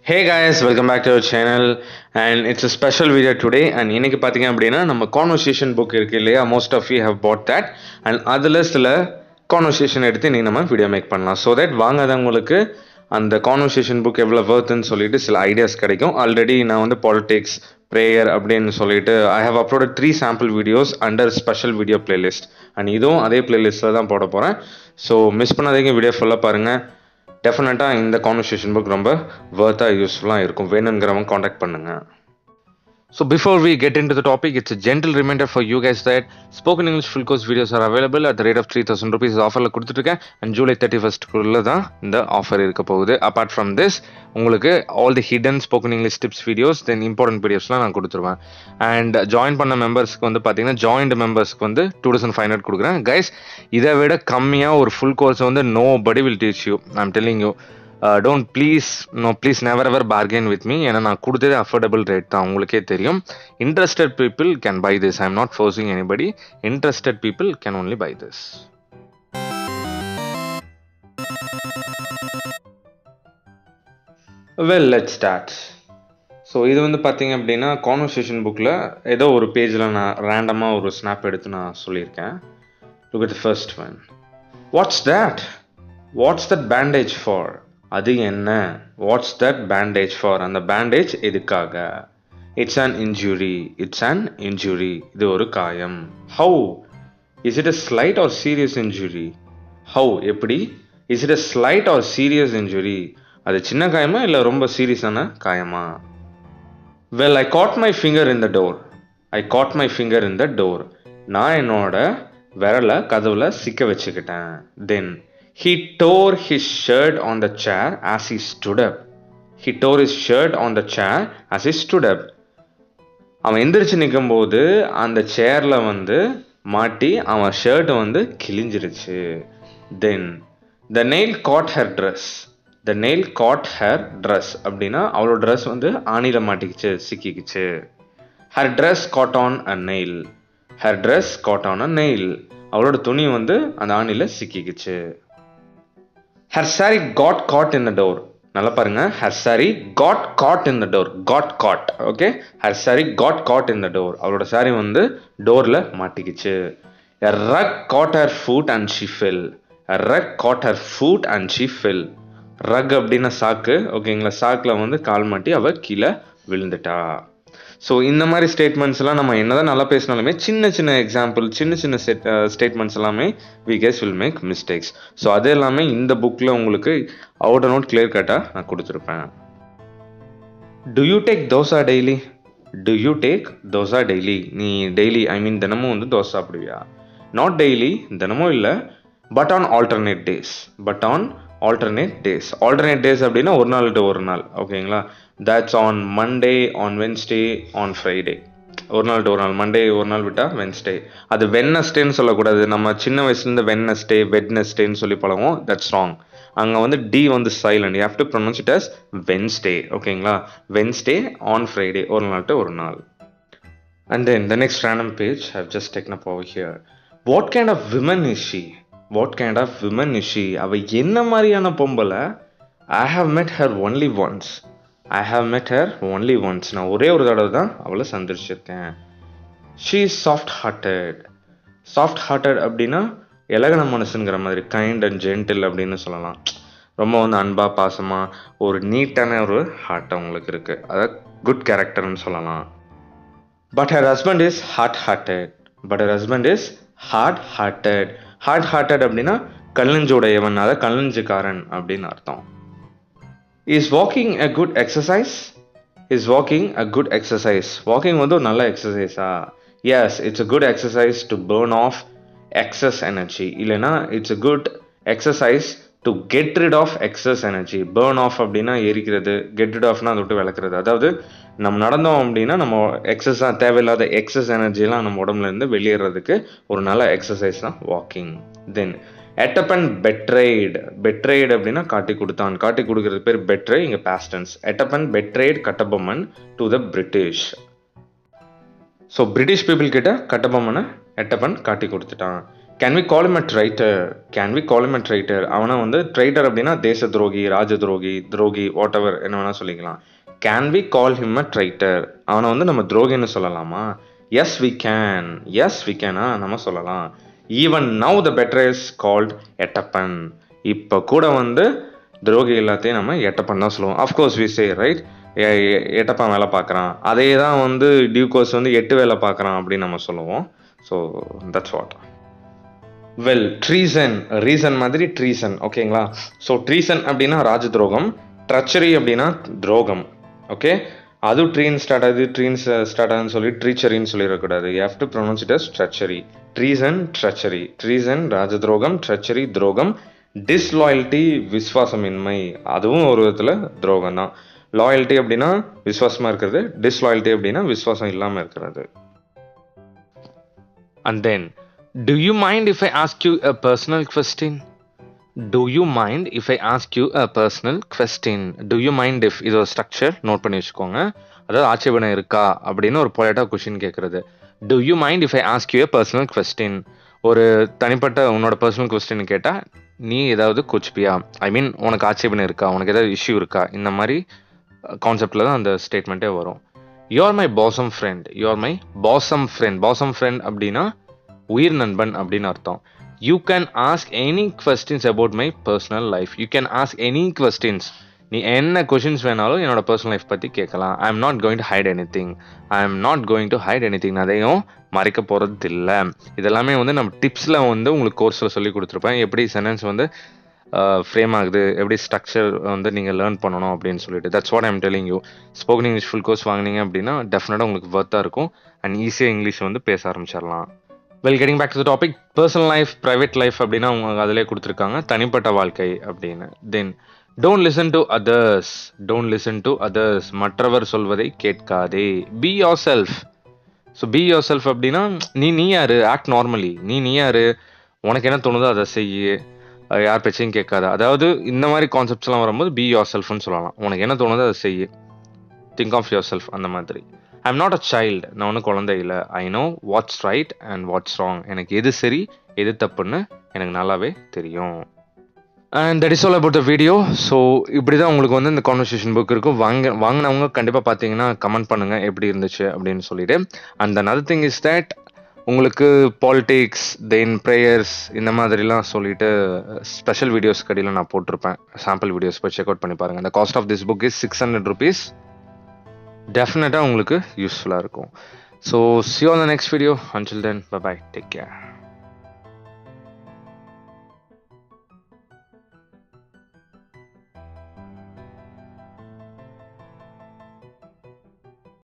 Hey guys welcome back to our channel and it's a special video today and இன்னைக்கு பார்த்தீங்க அப்படின்னா நம்ம conversation book இருக்கு இல்லையா most of you have bought that and அதில் சில கான்வர்சேஷன் எடுத்து நீ நம்ம வீடியோ மேக் பண்ணலாம் ஸோ தட் வாங்காதவங்களுக்கு அந்த கான்வர்சேஷன் புக் எவ்வளோ வர்த்துன்னு சொல்லிட்டு சில ஐடியாஸ் கிடைக்கும் ஆல்ரெடி நான் வந்து பாலிடிக்ஸ் ப்ரேயர் அப்படின்னு சொல்லிட்டு I have upload three sample videos under special video playlist and இதுவும் அதே பிளேலிஸ்ட்டில் தான் போட போகிறேன் ஸோ மிஸ் பண்ணாதீங்க வீடியோ ஃபுல்லாக பாருங்கள் டெஃபினட்டாக இந்த கான்வர்சேஷன் புக் ரொம்ப வர்த்தாக யூஸ்ஃபுல்லாக இருக்கும் வேணுங்கிறவங்க காண்டாக்ட் பண்ணுங்கள் So before we get into the topic, it's a gentle reminder for you guys that spoken English full course videos are available at the rate of 3000 rupees ஆஃபரில் கொடுத்துட்ருக்கேன் அண்ட் ஜூலை தேர்ட்டி ஃபஸ்ட்டுக்குள்ளே தான் இந்த offer இருக்க போகுது apart from this உங்களுக்கு all the hidden spoken English tips videos then important பிடிஎஃப்ஸ்லாம் நான் கொடுத்துருவேன் அண்ட் ஜாயின் பண்ண மெம்பர்ஸ்க்கு வந்து பார்த்தீங்கன்னா ஜாயின்ட் மெம்பர்ஸ்க்கு வந்து டூ தௌசண்ட் ஃபைவ் ஹண்ட்ரட் கொடுக்குறேன் கைஸ் இதை விட கம்மியாக ஒரு ஃபுல் கோர்ஸ் வந்து nobody will teach you I'm telling you don't please no please never ever bargain with me ஏன்னா நான் கொடுத்தது அஃபோர்டபுள் ரேட் தான் உங்களுக்கே தெரியும் interested people can buy this I am not forcing anybody interested people can only buy this well let start so இது வந்து பார்த்தீங்க அப்படின்னா கான்வர்சேஷன் புக்கில் ஏதோ ஒரு பேஜில் நான் ரேண்டமாக ஒரு ஸ்னாப் எடுத்து நான் சொல்லியிருக்கேன் look at the first one what's that what's that bandage for அது என்ன வாட்ஸ் தட் பேண்டேஜ் ஃபார் அந்த பேண்டேஜ் எதுக்காக it's an injury it's an injury இது ஒரு காயம் how is it a slight or serious injury how எப்படி is it a slight or serious injury அது சின்ன காயமா இல்லை ரொம்ப சீரியஸான காயமா well I got my finger in the door I got my finger in the door நான் என்னோட விரலை கதவுல சிக்க வச்சுக்கிட்டேன் then he tore his shirt on the chair as he stood up he tore his shirt on the chair as he stood up அவன் எந்திரிச்சு நிற்கும்போது அந்த சேரில் வந்து மாட்டி அவன் ஷர்ட் வந்து கிழிஞ்சிருச்சு then the nail caught her dress the nail caught her dress அப்படின்னா அவளோட ட்ரெஸ் வந்து ஆணியில் மாட்டிக்கிச்சு சிக்கிக்கிச்சு her dress caught on a nail her dress caught on a nail அவளோட துணி வந்து அந்த ஆணியில் சிக்கிக்கிச்சு her sari caught caught in the door நல்லா பாருங்க her sari caught caught in the door caught caught okay her sari caught caught in the door அவளோட சாரி வந்து டோர்ல மாட்டிக்கிச்சு rug caught her foot and she fell rug caught her foot and she fell rug அப்படின்னா சாக்கு ஓகேங்களா சாக்கில் வந்து கால் மாட்டி அவ கீழே விழுந்துட்டா ஸோ இந்த மாதிரி ஸ்டேட்மெண்ட்ஸ்லாம் நம்ம என்னதான் நல்லா பேசினாலுமே சின்ன சின்ன எக்ஸாம்பிள் சின்ன சின்ன செட் ஸ்டேட்மெண்ட்ஸ் எல்லாமே we guess will make mistakes so அது எல்லாமே இந்த புக்கில் உங்களுக்கு அவுட் நோட் கிளியர் கட்டாக நான் கொடுத்துருப்பேன் do you take dosa daily do you take dosa daily நீ டெய்லி ஐ மீன் தினமும் வந்து தோசை சாப்பிடுவியா நாட் டெய்லி தினமும் இல்லை but on alternate days but on alternate days alternate days அப்படின்னா ஒரு நாள் டு ஒரு நாள் ஓகேங்களா that's on Monday on Wednesday on Friday ஒரு நாள் டு ஒரு நாள் மண்டே ஒரு நாள் விட்டால் வென்ஸ்டே அது வென்னஸ்டேன்னு சொல்லக்கூடாது நம்ம சின்ன வயசுலேருந்து வென்னஸ்டே வெட்னஸ்டேன்னு சொல்லி பழகுவோம் தட்ஸ் ராங் அங்கே வந்து டி வந்து silent you have to pronounce it as Wednesday ஓகேங்களா வென்ஸ்டே ஆன் ஃப்ரைடே ஒரு நாள் டு ஒரு நாள் and then the next random page have just taken up over here what kind of women is she what kind of women is she அவள் என்ன மாதிரியான பொம்பளை I have met her only once I have met her only once நான் ஒரே ஒரு தடவை தான் அவளை சந்திரிச்சிருக்கேன் she is soft hearted soft hearted அப்படின்னா இலகன மனசுங்கிற மாதிரி கைண்ட் அண்ட் ஜென்டில் அப்படின்னு சொல்லலாம் ரொம்ப வந்து அன்பா பாசமாக ஒரு நீட்டான ஒரு ஹார்ட் அவங்களுக்கு இருக்குது அதாவது குட் கேரக்டர்னு சொல்லலாம் but her husband is hard hearted but her husband is hard hearted hard hearted அப்படின்னா கல்லஞ்சோடையவன் அதாவது கல்லஞ்சுக்காரன் அப்படின்னு அர்த்தம் is walking a good exercise is walking a good exercise walking வந்து ஒரு நல்ல எக்ஸசைஸா yes it's a good exercise to burn off excess energy இல்லைன்னா it's a good exercise to get rid of excess energy burn off அப்படின்னா எரிக்கிறது get rid ஆஃப்னா அதை விட்டு விளக்குறது அதாவது நம்ம நடந்தோம் அப்படின்னா நம்ம எக்ஸஸாக தேவையில்லாத எக்ஸஸ் எனர்ஜிலாம் நம்ம உடம்புல இருந்து வெளியேறதுக்கு ஒரு நல்ல எக்ஸசைஸ் தான் வாக்கிங் தென் எட்டப்பன் பெட்ரைடு பெட்ரைடு அப்படின்னா காட்டி கொடுத்தான் காட்டி கொடுக்கறது பேர் பெட்ரை இங்கே பாஸ்டன்ஸ் Ettappan betrayed Kattabomman to the British so British people கிட்ட கட்டபொம்மனை எட்டப்பன் காட்டி கொடுத்துட்டான் can we call him a traitor can we call him a traitor அவனை வந்து ட்ரைட்டர் அப்படின்னா தேச துரோகி ராஜ துரோகி துரோகி வாட் எவர் என்ன வேணால் சொல்லிக்கலாம் can we call him a traitor அவனை வந்து நம்ம துரோகின்னு சொல்லலாமா yes we can yes we கேனா நம்ம சொல்லலாம் even now the better is called Ettappan இப்போ கூட வந்து துரோகி எல்லாத்தையும் நம்ம எட்டப்பன் தான் சொல்லுவோம் of course we say right Ettappan வேலை பார்க்குறான் அதே தான் வந்து டியூகோஸ் வந்து எட்டு வேலை பார்க்குறான் அப்படின்னு நம்ம சொல்லுவோம் so that's what well treason reason மாதிரி ட்ரீசன் ஓகேங்களா ஸோ ட்ரீசன் அப்படின்னா ராஜ துரோகம் ட்ரச்சரி அப்படின்னா துரோகம் ஓகே அது ட்ரீன் ஸ்டார்ட் ஆகுது ட்ரீன்ஸ் ஸ்டார்ட் ஆகுதுன்னு சொல்லி ட்ரீச்சரின்னு சொல்லிடக்கூடாது you have to pronounce it as treachery treason treachery treason ராஜ துரோகம் ட்ரச்சரி துரோகம் டிஸ்லாயல்ட்டி விஸ்வாசமின்மை அதுவும் ஒரு விதத்தில் துரோகம் தான் லாயல்ட்டி அப்படின்னா விஸ்வாசமாக இருக்கிறது டிஸ்லாயல்ட்டி அப்படின்னா விஸ்வாசம் இல்லாமல் இருக்கிறது And then, do you mind if I ask you a personal question? Do you mind if I ask you a personal question? Do you mind if இது ஒரு ஸ்ட்ரக்சர் நோட் பண்ணி வச்சுக்கோங்க அதாவது ஆட்சேபனை இருக்கா அப்படின்னு ஒரு பொலைட்டாக கொஷின் கேட்குறது do you mind if I ask you a personal question? ஒரு தனிப்பட்ட உன்னோட பர்சனல் கொஸ்டின் கேட்டால் நீ ஏதாவது கோச்சிப்பியா ஐ மீன் உனக்கு ஆட்சேபனை இருக்கா உனக்கு ஏதாவது இஷ்யூ இருக்கா இந்த மாதிரி கான்செப்டில் தான் அந்த ஸ்டேட்மெண்ட்டே வரும் you are my bosom friend you are my bosom friend bosom friend அப்படின்னா உயிர் நண்பன் அப்படின்னு அர்த்தம் you can ask any questions about my personal life you can ask any questions நீ என்ன கொஷின்ஸ் வேணாலும் என்னோட பர்சனல் லைஃப் பற்றி கேட்கலாம் I am not going to hide anything I am not going to hide anything அதையும் மறைக்க போகிறது இல்லை இதெல்லாமே வந்து நம்ம டிப்ஸில் வந்து உங்களுக்கு கோர்ஸில் சொல்லி கொடுத்துருப்பேன் எப்படி சென்டென்ஸ் வந்து ஃப்ரேம் ஆகுது எப்படி ஸ்ட்ரக்சர் வந்து நீங்கள் லேர்ன் பண்ணணும் அப்படின்னு சொல்லிட்டு that's what I'm telling you spoken English full course வாங்கினீங்க அப்படின்னா டெஃபினட்டாக உங்களுக்கு ஒர்த்தாக இருக்கும் அண்ட் ஈஸியாக இங்கிலீஷ் வந்து பேச ஆரம்பிச்சிடலாம் well getting back to the topic personal life private life அப்படின்னா அவங்க அதிலே கொடுத்துருக்காங்க தனிப்பட்ட வாழ்க்கை அப்படின்னு then don't listen to others don't listen to others மற்றவர் சொல்வதை கேட்காதே be yourself so be yourself அப்படின்னா நீ நீ யாரு ஆக்ட் நார்மலி நீ நீ யாரு உனக்கு என்ன தோணுதோ அதை செய்யு அஹ் யார் பேச்சையும் கேட்காத அதாவது இந்த மாதிரி கான்செப்ட்ஸ்லாம் வரும்போது பி யோர் செல்ஃப்னு சொல்லலாம் உனக்கு என்ன தோணுதோ அதை செய்யு திங்க் ஆஃப் யோர் செல்ஃப் அந்த மாதிரி I am not a child நான் ஒன்றும் குழந்தை இல்லை I know what's right and what's wrong எனக்கு எது சரி எது தப்புன்னு எனக்கு நல்லாவே தெரியும் and that is all about the video so இப்படி தான் உங்களுக்கு வந்து இந்த கான்வர்சேஷன் புக் இருக்கும் வாங்க வாங்கினவங்க கண்டிப்பாக பார்த்தீங்கன்னா கமெண்ட் பண்ணுங்கள் எப்படி இருந்துச்சு அப்படின்னு சொல்லிட்டு and another thing is that உங்களுக்கு பாலிடிக்ஸ் தென் ப்ரேயர்ஸ் இந்த மாதிரிலாம் சொல்லிட்டு ஸ்பெஷல் வீடியோஸ் கடையில் நான் போட்டிருப்பேன் சாம்பிள் வீடியோஸ் போய் செக் அவுட் பண்ணி பாருங்கள் இந்த cost of this book is six hundred rupees டெஃபினட்டாக உங்களுக்கு யூஸ்ஃபுல்லாக இருக்கும் so see on the next video until then bye take care